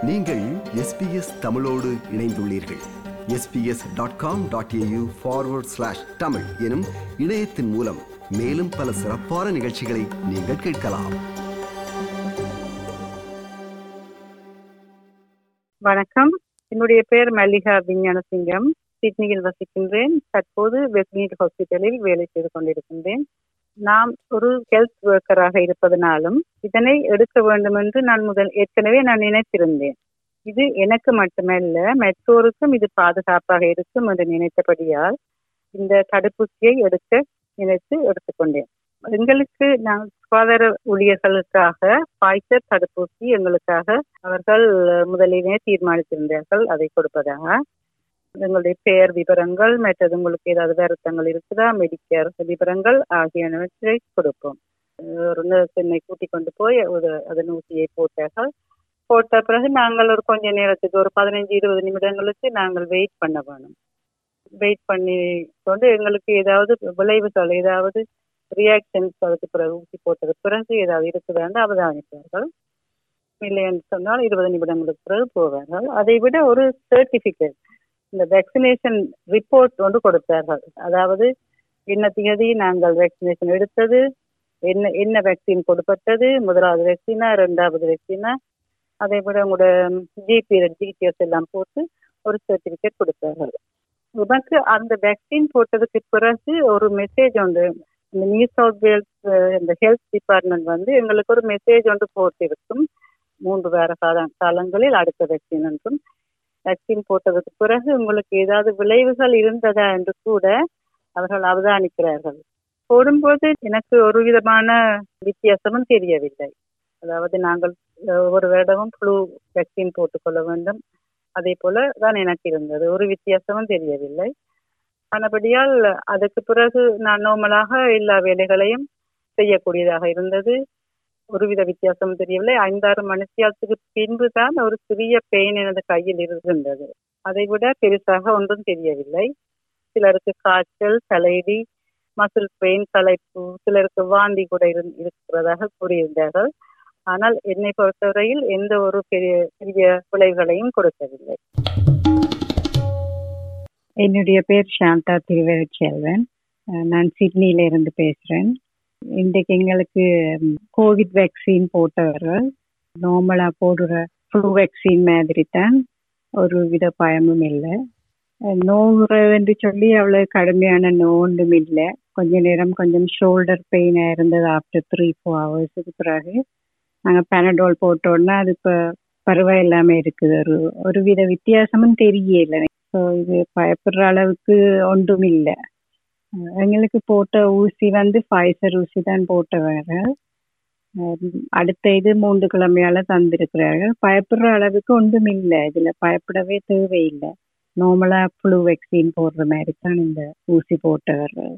நீங்கள் எஸ்பிஎஸ் தமிழோடு இணைந்துள்ளீர்கள் SBS dot com dot AU forward slash Tamil எனும் இணையத்தின் மூலம் மேலும் பல சிறப்பான நிகழ்ச்சிகளை நீங்கள் கேட்கலாம் வணக்கம் என்னுடைய பெயர் மல்லிகா விஞ்ஞானசிங்கம் சிட்னியில் வசிக்கின்றேன் தற்போது வெஸ்ட்மீட் ஹாஸ்பிட்டலில் வேலை செய்து கொண்டிருக்கின்றேன் நாம் ஒரு ஹெல்த் ஒர்க்கராக இருப்பதனாலும் இதனை எடுக்க வேண்டும் என்று நான் முதல் ஏற்கனவே நான் நினைத்திருந்தேன் இது எனக்கு மட்டுமல்ல மற்றோருக்கும் இது பாதுகாப்பாக இருக்கும் என்று நினைத்தபடியால் இந்த தடுப்பூசியை எடுக்க நினைத்து எடுத்துக்கொண்டேன் எங்களுக்கு நான் சுகாதார ஊழியர்களுக்காக பாய்ச்சர் தடுப்பூசி எங்களுக்காக அவர்கள் முதலிலே தீர்மானித்திருந்தார்கள் அதை கொடுப்பதாக எங்களுடைய பெயர் விவரங்கள் மற்றது உங்களுக்கு ஏதாவது வருத்தங்கள் இருக்குதா மெடிக்கேர் விவரங்கள் ஆகியனவற்றை கொடுப்போம் ஒரு நர்ஸ் என்னை கூட்டிக் கொண்டு போய் ஒரு அதன் ஊசியை போட்டார்கள் போட்ட பிறகு நாங்கள் ஒரு கொஞ்ச நேரத்துக்கு ஒரு பதினஞ்சு இருபது நிமிடங்களுக்கு நாங்கள் வெயிட் பண்ண வேணும் வெயிட் பண்ணி கொண்டு எங்களுக்கு ஏதாவது விளைவுகள் ஏதாவது ரியாக்ஷன்ஸ் அதுக்கு பிறகு ஊசி போட்டது பிறகு ஏதாவது இருக்குதான்னு அவதானிப்பார்கள் இல்லை என்று சொன்னால் இருபது நிமிடங்களுக்கு பிறகு போவார்கள் அதை விட ஒரு சர்டிபிகேட் இந்த வேக்சினேஷன் ரிப்போர்ட் ஒன்று கொடுத்தார்கள் அதாவது என்ன திகதி நாங்கள் வேக்சினேஷன் எடுத்தது என்ன என்ன வேக்சின் கொடுப்பட்டது முதலாவது வேக்சினா ரெண்டாவது வேக்சினா அதை விட உங்களோட ஜிபி டீட்டெயில்ஸ் எல்லாம் போட்டு ஒரு சர்டிபிகேட் கொடுத்தார்கள் உனக்கு அந்த வேக்சின் போட்டதுக்கு பிறகு ஒரு மெசேஜ் ஒன்று இந்த நியூ சவுத் வேல்ஸ் இந்த ஹெல்த் டிபார்ட்மெண்ட் வந்து எங்களுக்கு ஒரு மெசேஜ் ஒன்று போட்டிருக்கும் மூன்று வேற கால காலங்களில் அடுத்த வேக்சின் என்றும் வேக்சின் போட்டதுக்கு பிறகு உங்களுக்கு ஏதாவது விளைவுகள் இருந்ததா என்று கூட அவர்கள் அவதானிக்கிறார்கள் போடும்போது எனக்கு ஒரு விதமான வித்தியாசமும் தெரியவில்லை அதாவது நாங்கள் ஒவ்வொரு வருடமும் ஃப்ளூ வேக்சின் போட்டுக்கொள்ள வேண்டும் அதே போல தான் எனக்கு இருந்தது ஒரு வித்தியாசமும் தெரியவில்லை ஆனபடியால் அதுக்கு பிறகு நான் நோமலாக எல்லா வேலைகளையும் செய்யக்கூடியதாக இருந்தது ஒருவித வித்தியாசம் தெரியவில்லை ஐந்தாறு மணித்தியாலத்துக்கு பின்பு தான் ஒரு சிறிய பெயின் எனது கையில் இருந்தது அதை விட பெருசாக ஒன்றும் தெரியவில்லை சிலருக்கு காய்ச்சல் தலைடி மசில் பெயின் களைப்பு சிலருக்கு வாந்தி கூட இருக்கிறதாக கூறியிருந்தார்கள் ஆனால் என்னை பொறுத்தவரையில் எந்த ஒரு பெரிய பெரிய விளைவுகளையும் கொடுக்கவில்லை என்னுடைய பேர் சாந்தா திருவரட்செல்வன் நான் சிட்னியில இருந்து பேசுறேன் இன்றைக்கு எங்களுக்கு கோவிட் வேக்சின் போட்டவர்கள் நார்மலா போடுற ஃப்ளூ வேக்சின் மாதிரி தான் ஒரு வித பயமும் இல்லை நோவுறதுன்னு சொல்லி அவ்வளவு கடுமையான நோ ஒன்றும் இல்லை கொஞ்ச நேரம் கொஞ்சம் ஷோல்டர் பெயினா இருந்தது ஆஃப்டர் த்ரீ ஃபோர் ஹவர்ஸுக்கு பிறகு நாங்கள் பேனடோல் போட்டோன்னா அது இப்போ பரவாயில்லாம இருக்குது ஒரு ஒரு வித வித்தியாசமும் தெரியல ஸோ இது பயப்படுற அளவுக்கு ஒன்றும் இல்லை எங்களுக்கு போட்ட ஊசி வந்து ஃபைசர் ஊசி தான் போட்ட வேற அடுத்த இது மூன்று கிழமையால தந்திருக்கிறார்கள் பயப்படுற அளவுக்கு ஒன்றும் இல்லை இதுல பயப்படவே தேவையில்லை நார்மலா ஃப்ளூ வேக்சின் போடுற மாதிரி தான் இந்த ஊசி போட்டவர்கள்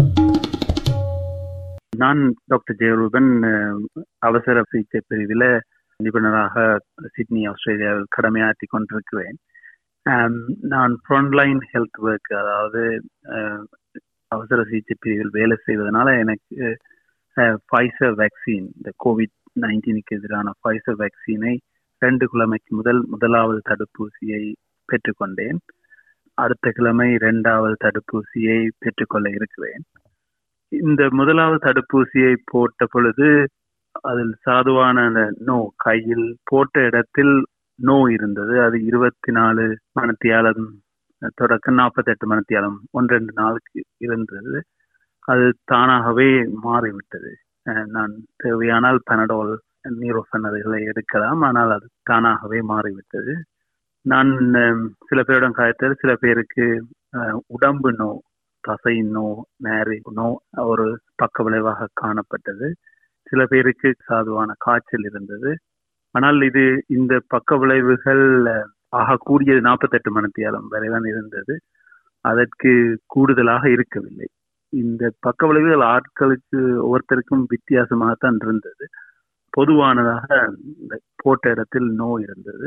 நான் டாக்டர் ஜெயரூபன் அவசர சிகிச்சை பிரிவில் நிபுணராக சிட்னி ஆஸ்திரேலியாவில் கடமையாற்றி கொண்டிருக்கிறேன் நான் ஃப்ரண்ட்லைன் ஹெல்த் ஒர்க் அதாவது அவசர சிகிச்சை பிரிவில் வேலை செய்வதனால எனக்கு ஃபைசர் வேக்சின் இந்த கோவிட் நைன்டீனுக்கு எதிரான ஃபைசர் வேக்சினை ரெண்டு கிழமைக்கு முதல் முதலாவது தடுப்பூசியை பெற்றுக்கொண்டேன் அடுத்த கிழமை இரண்டாவது தடுப்பூசியை பெற்றுக்கொள்ள இருக்கிறேன் இந்த முதலாவது தடுப்பூசியை போட்ட பொழுது அதில் சாதுவான அந்த நோ கையில் போட்ட இடத்தில் நோ இருந்தது அது இருபத்தி நாலு மணத்தியாலம் தொடக்க நாற்பத்தெட்டு மணத்தியாலம் ஒன்றெண்டு நாளுக்கு இருந்தது அது தானாகவே மாறிவிட்டது நான் தேவையானால் பனடோல் நீரோஃபன் அதுகளை எடுக்கலாம் ஆனால் அது தானாகவே மாறிவிட்டது நான் சில பேரிடம் காய்த்தல் சில பேருக்கு உடம்பு நோ தசை நோ நேரி நோ ஒரு பக்க விளைவாக காணப்பட்டது சில பேருக்கு சாதுவான காய்ச்சல் இருந்தது ஆனால் இது இந்த பக்க விளைவுகள் ஆகக்கூடியது நாற்பத்தெட்டு மணித்தியாலம் வரைதான் இருந்தது அதற்கு கூடுதலாக இருக்கவில்லை இந்த பக்க விளைவுகள் ஆட்களுக்கு ஒவ்வொருத்தருக்கும் வித்தியாசமாகத்தான் இருந்தது பொதுவானதாக இந்த போட்ட இடத்தில் நோய் இருந்தது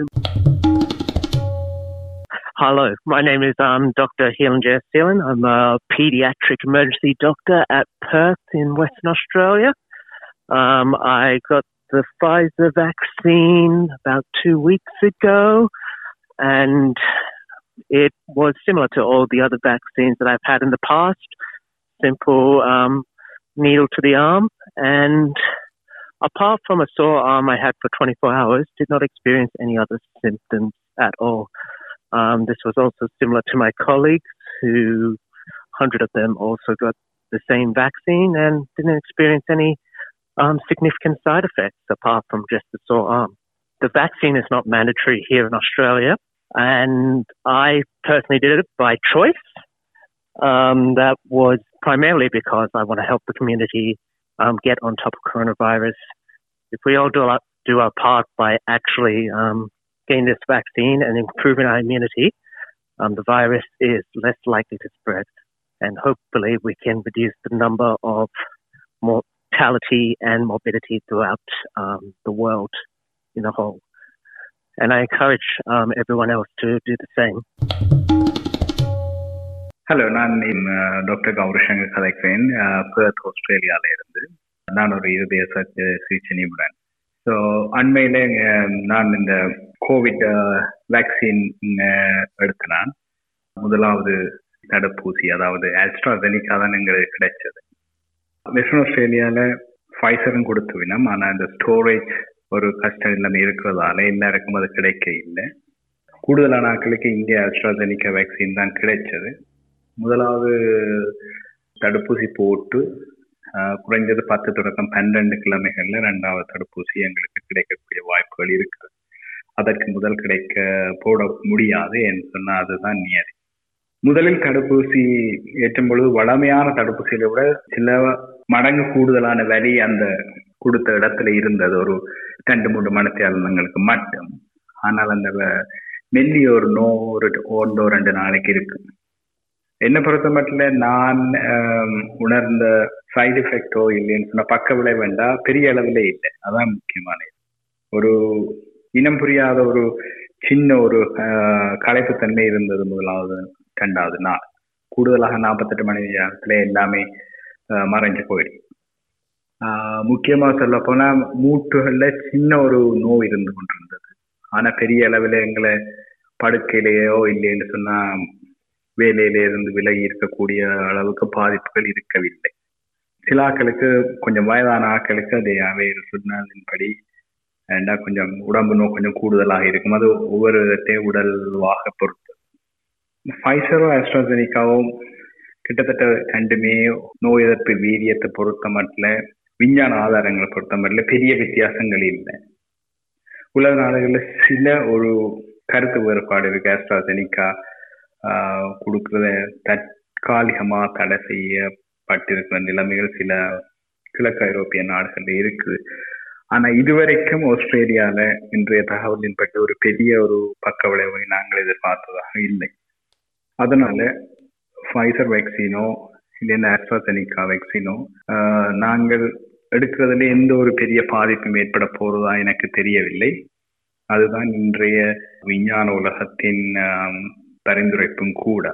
Hello, my name is um, Dr. Helen Sealan. I'm a pediatric emergency doctor at Perth in Western Australia. Um, I got the Pfizer vaccine about two weeks ago, and it was similar to all the other vaccines that I've had in the past. Simple um, needle to the arm, and apart from a sore arm I had for 24 hours, did not experience any other symptoms at all. Um, this was also similar to my colleagues, who 100 of them also got the same vaccine and didn't experience any um, significant side effects apart from just the sore arm. The vaccine is not mandatory here in Australia, and I personally did it by choice. Um, that was primarily because I want to help the community um, get on top of coronavirus. If we all do our, do our part by actually um, getting this vaccine and improving our immunity, um, the virus is less likely to spread. And hopefully, we can reduce the number of mortality and morbidity throughout um, the world in a whole. And I encourage um, everyone else to do the same. Hello நான் doctor Gaurishankar கதைக்கிறேன் Perth ஆஸ்திரேலியால இருந்து நான் ஒரு இருதய சிகிச்சை நிபுணன் so அண்மையில் நான் இந்த கோவிட் வேக்சின் எடுத்தினான் முதலாவது தடுப்பூசி அதாவது ஆஸ்ட்ராசெனிக்கா தான் எங்களுக்கு கிடைச்சது வெஸ்டர்ன் ஆஸ்திரேலியாவில் ஃபைசரும் கொடுத்து வினம் ஆனால் இந்த ஸ்டோரேஜ் ஒரு கஷ்டம் இல்லாமல் இருக்கிறதால எல்லாருக்கும் அது கிடைக்க இல்லை கூடுதலான ஆட்களுக்கு இங்கே ஆஸ்ட்ராசெனிக்கா வேக்சின் தான் கிடைச்சது முதலாவது தடுப்பூசி போட்டு குறைஞ்சது பத்து தொடக்கம் பன்னெண்டு கிழமைகள்ல ரெண்டாவது தடுப்பூசி எங்களுக்கு கிடைக்கக்கூடிய வாய்ப்புகள் இருக்குது அதற்கு முதல் கிடைக்க போட முடியாது என்று சொன்னா அதுதான் நியதி முதலில் தடுப்பூசி ஏற்றும் பொழுது வளமையான தடுப்பூசிகளை விட சில மடங்கு கூடுதலான வரி அந்த கொடுத்த இடத்துல இருந்தது ஒரு ரெண்டு மூன்று மணித்தியாளங்களுக்கு மட்டும் ஆனால் அந்த மெல்லிய ஒரு நோ ஒரு ஒன்றோ ரெண்டு நாளைக்கு இருக்கு என்னை பொறுத்த மட்டும் நான் உணர்ந்த சைடு எஃபெக்டோ இல்லைன்னு சொன்ன பக்க விளைவுண்டா பெரிய அளவில் இல்லை அதான் முக்கியமானது ஒரு இனம் புரியாத ஒரு சின்ன ஒரு களைப்புத்தன்மை இருந்தது முதலாவது ரெண்டாவது நாள் கூடுதலாக நாற்பத்தெட்டு மணி நேரத்துல எல்லாமே மறைஞ்சு போயிடும் முக்கியமாக சொல்ல போனா மூட்டுகள்ல சின்ன ஒரு நோய் இருந்து கொண்டிருந்தது ஆனா பெரிய அளவில் எங்களை படுக்கையிலேயோ இல்லைன்னு சொன்னா வேலையில இருந்து விலகி இருக்கக்கூடிய அளவுக்கு பாதிப்புகள் இருக்கவில்லை சில ஆக்களுக்கு கொஞ்சம் வயதான ஆக்களுக்கு அது அவை சொன்னதின்படி ஏண்டா கொஞ்சம் உடம்பு நோய் கொஞ்சம் கூடுதலாக இருக்கும் அது ஒவ்வொரு விதத்தையும் உடல்வாக பொறுத்து ஃபைசரோ ஆஸ்ட்ராசெனிக்காவும் கிட்டத்தட்ட ரெண்டுமே நோய் எதிர்ப்பு வீரியத்தை பொறுத்த மட்டும் விஞ்ஞான ஆதாரங்களை பொறுத்த மட்டும் பெரிய வித்தியாசங்கள் இல்லை உலக நாடுகளில் சில ஒரு கருத்து வேறுபாடு இருக்கு ஆஸ்ட்ராசெனிக்கா கொடுக்கறத தற்காலிகமாக தடை செய்யப்பட்டிருக்கிற நிலைமைகள் சில கிழக்கு ஐரோப்பிய நாடுகள்ல இருக்குது ஆனா இதுவரைக்கும் ஆஸ்திரேலியால இன்றைய தகவலின்படி ஒரு பெரிய ஒரு பக்க விளைவை நாங்கள் எதிர்பார்த்ததாக இல்லை அதனால ஃபைசர் வேக்சினோ இல்லைன்னா ஆஸ்ட்ராசெனிக்கா வேக்சினோ நாங்கள் எடுக்கிறதுல எந்த ஒரு பெரிய பாதிப்பும் ஏற்பட போறதா எனக்கு தெரியவில்லை அதுதான் இன்றைய விஞ்ஞான உலகத்தின் பரிந்துரைப்பும் கூட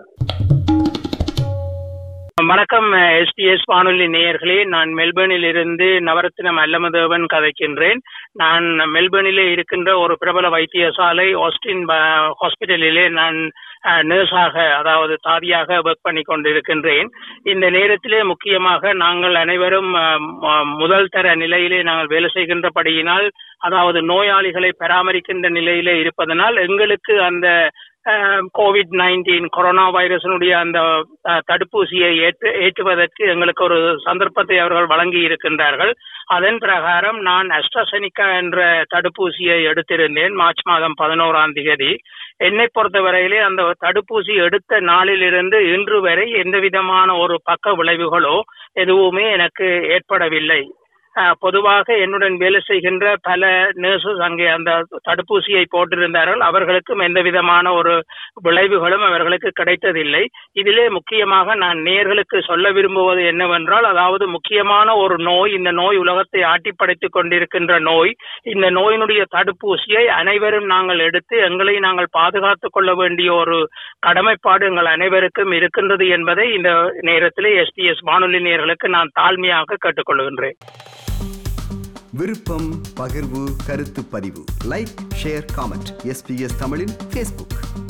வணக்கம் எஸ்டிஎஸ் வானொலி நேயர்களே நான் மெல்பர்னில் இருந்து நவரத்னம் அல்லமதேவன் கதைக்கின்றேன் நான் மெல்பர்னிலே இருக்கின்ற ஒரு பிரபல வைத்தியசாலை ஆஸ்டின் ஹாஸ்பிட்டலிலே நான் நர்ஸாக அதாவது தாதியாக ஒர்க் பண்ணி கொண்டிருக்கின்றேன் இந்த நேரத்திலே முக்கியமாக நாங்கள் அனைவரும் முதல் தர நிலையிலே நாங்கள் வேலை செய்கின்றபடியினால் அதாவது நோயாளிகளை பராமரிக்கின்ற நிலையிலே இருப்பதனால் எங்களுக்கு அந்த கோவிட் நைன்டீன் கொரோனா வைரஸினுடைய அந்த தடுப்பூசியை ஏற்று ஏற்றுவதற்கு எங்களுக்கு ஒரு சந்தர்ப்பத்தை அவர்கள் வழங்கி இருக்கின்றார்கள் அதன் பிரகாரம் நான் அஸ்ட்ரசெனிக்கா என்ற தடுப்பூசியை எடுத்திருந்தேன் மார்ச் மாதம் பதினோராம் தேதி என்னை பொறுத்தவரையிலே அந்த தடுப்பூசி எடுத்த நாளிலிருந்து இன்று வரை எந்த விதமான ஒரு பக்க விளைவுகளோ எதுவுமே எனக்கு ஏற்படவில்லை பொதுவாக என்னுடன் வேலை செய்கின்ற பல நர்சஸ் அங்கே அந்த தடுப்பூசியை போட்டிருந்தார்கள் அவர்களுக்கும் எந்த விதமான ஒரு விளைவுகளும் அவர்களுக்கு கிடைத்ததில்லை இதிலே முக்கியமாக நான் நேர்களுக்கு சொல்ல விரும்புவது என்னவென்றால் அதாவது முக்கியமான ஒரு நோய் இந்த நோய் உலகத்தை ஆட்டிப்படைத்துக் கொண்டிருக்கின்ற நோய் இந்த நோயினுடைய தடுப்பூசியை அனைவரும் நாங்கள் எடுத்து எங்களை நாங்கள் பாதுகாத்துக் கொள்ள வேண்டிய ஒரு கடமைப்பாடு எங்கள் அனைவருக்கும் இருக்கின்றது என்பதை இந்த நேரத்திலே எஸ்டிஎஸ் வானொலி நேர்களுக்கு நான் தாழ்மையாக கேட்டுக்கொள்கின்றேன் விருப்பம் பகிர்வு கருத்து பதிவு லைக் ஷேர் காமெண்ட் எஸ்பிஎஸ் தமிழின் ஃபேஸ்புக்